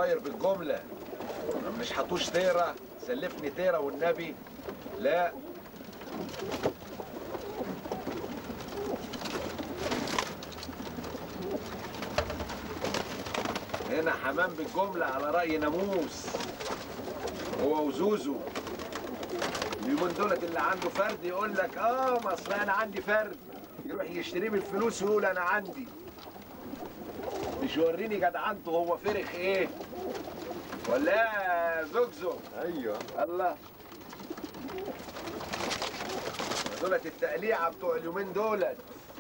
طاير بالجمله مش حطوش تيره سلفني تيره والنبي لا هنا حمام بالجمله على راي ناموس هو وزوزو اليومين دولت اللي عنده فرد يقول لك اه ما اصل انا عندي فرد يروح يشتريه بالفلوس ويقول انا عندي مش يوريني جدعنته هو فرخ ايه ولا إيه يا زوجزو ايوه الله دولت التقليعه بتوع اليومين دولت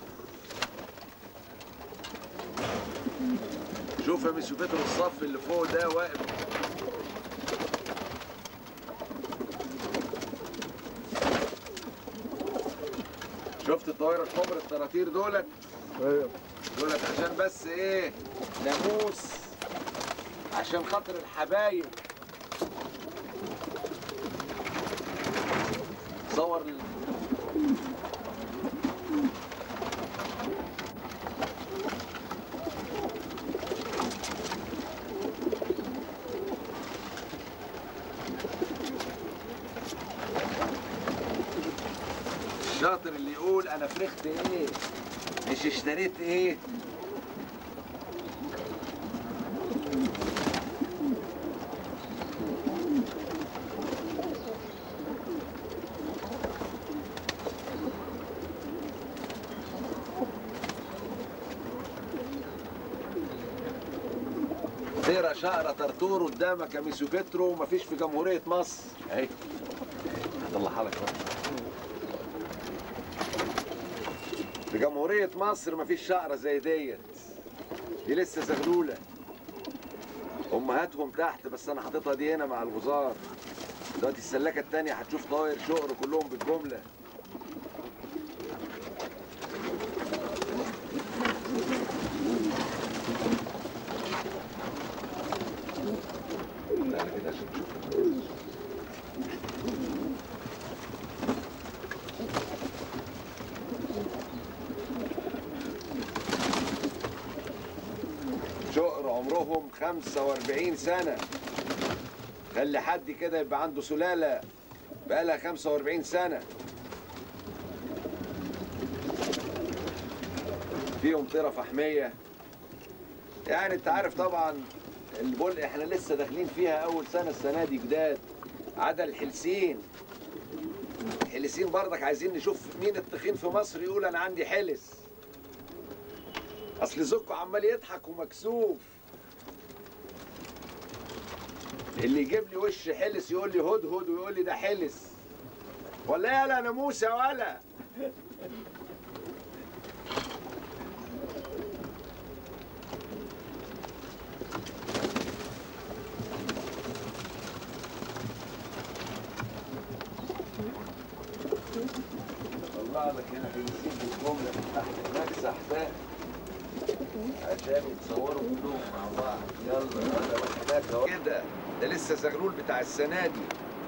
شوف يا ميسيو بيترو الصف اللي فوق ده واقف شفت الطوائر الحمر الطراطير دولت ايوه دولت عشان بس ايه ناموس عشان خاطر الحبايب صور ال... الشاطر اللي يقول انا فرخت ايه مش اشتريت ايه تيرا شقرة طرطور قدامك يا ميسو بيترو مفيش في جمهورية مصر اهي هطلعها لك بقى. في جمهورية مصر مفيش شقرة زي ديت دي لسه زغلولة أمهاتهم تحت بس أنا حاططها دي هنا مع الغزار دلوقتي السلاكة التانية هتشوف طاير شقر كلهم بالجملة تعالى كده عشان تشوف شقر عمرهم 45 سنة خلي حد كده يبقى عنده سلالة بقالها 45 سنة فيهم طيرة فحمية يعني انت عارف طبعا البول احنا لسه داخلين فيها اول سنة السنة دي جداد عدا الحلسين الحلسين برضك عايزين نشوف مين التخين في مصر يقول انا عندي حلس اصل زكو عمال يضحك ومكسوف اللي يجيب لي وش حلس يقول لي هدهد ويقول لي ده حلس ولا يالا ناموس يا ولا طلع لك هنا حلسين بالجمله من تحت مكسح ده عشان يتصوروا كلهم مع بعض يلا انا هناك اهو كده ده لسه زغلول بتاع السنه دي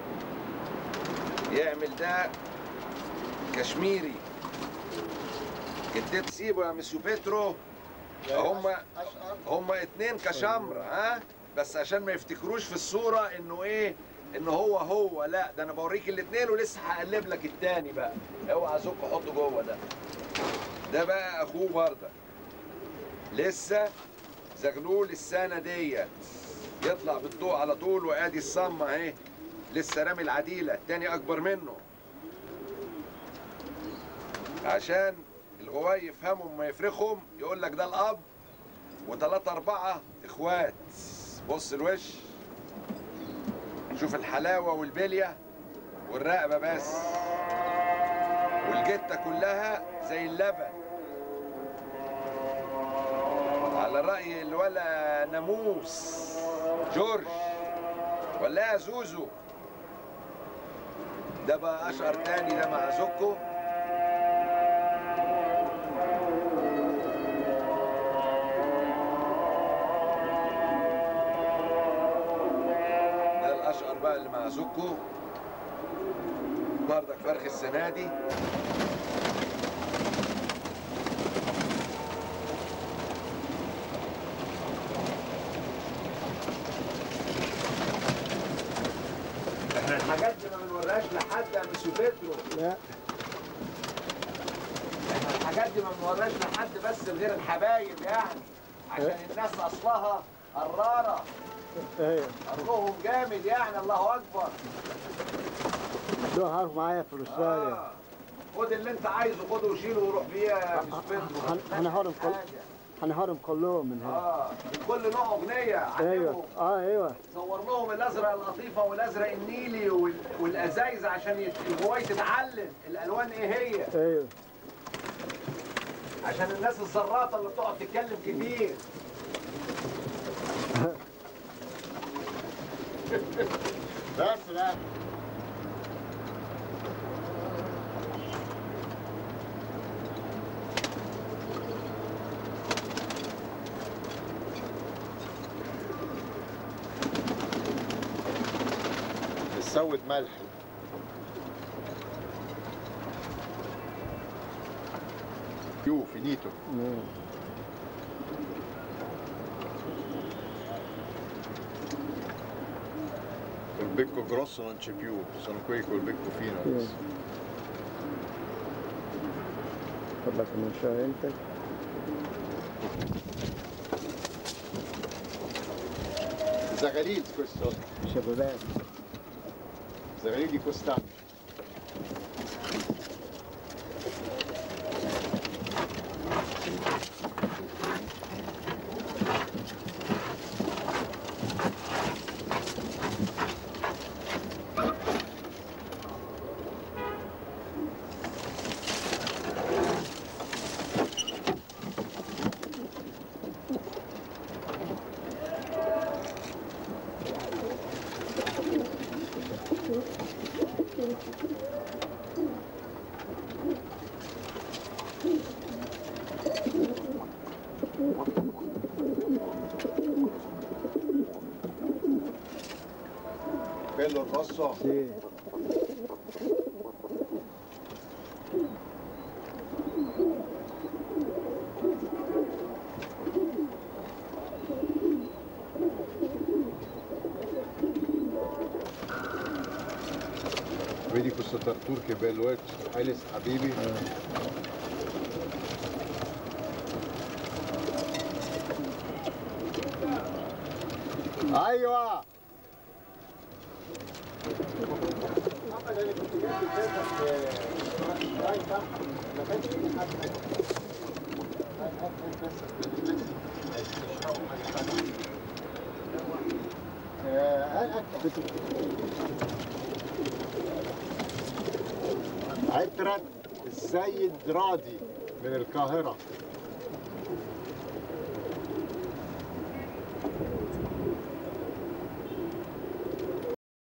يعمل ده كشميري كنت تسيبه يا مسيو بيترو هم هم اتنين كشمر ها بس عشان ما يفتكروش في الصوره انه ايه ان هو هو لا ده انا بوريك الاتنين ولسه هقلب لك التاني بقى اوعى زك حطه جوه ده ده بقى اخوه برضه لسه زغلول السنه ديت يطلع بالضوء على طول وادي الصمه اهي لسه رامي العديله التاني اكبر منه عشان الغواي يفهموا ما يفرخهم يقول لك ده الاب وثلاثة أربعة إخوات بص الوش شوف الحلاوة والبلية والرقبة بس والجتة كلها زي اللبن على رأي الولا ناموس جورج ولا يا زوزو ده بقى أشقر تاني ده مع زوكو ده الأشقر بقى اللي مع زوكو بردك فرخ السنة دي ميسو بيدرو لا احنا الحاجات دي ما بنوريش لحد بس غير الحبايب يعني عشان الناس اصلها قرارة ايوه قرهم جامد يعني الله اكبر له عارف معايا في استراليا آه. خد اللي انت عايزه خده وشيله وروح بيه يا ميسو بيدرو هن- هنهرم كل- حاجة. هنهرم كلهم من هنا اه كل نوع اغنيه ايوه علمهم اه ايوه صور لهم الازرق اللطيفه والازرق النيلي وال- والازايز عشان يت- الهوايه تتعلم الالوان ايه هي ايوه عشان الناس الزراطه اللي بتقعد تتكلم كتير بس لا بتسود ملح più finito col becco grosso non c'è più sono quelli col becco fino adesso طلع من شوية انت Zagalil questo شبابات Zagalil di quest'anno bello il rosso sì. vedi questo tartur che bello è questo Ailes Habibi ايوه عترة السيد راضي من القاهرة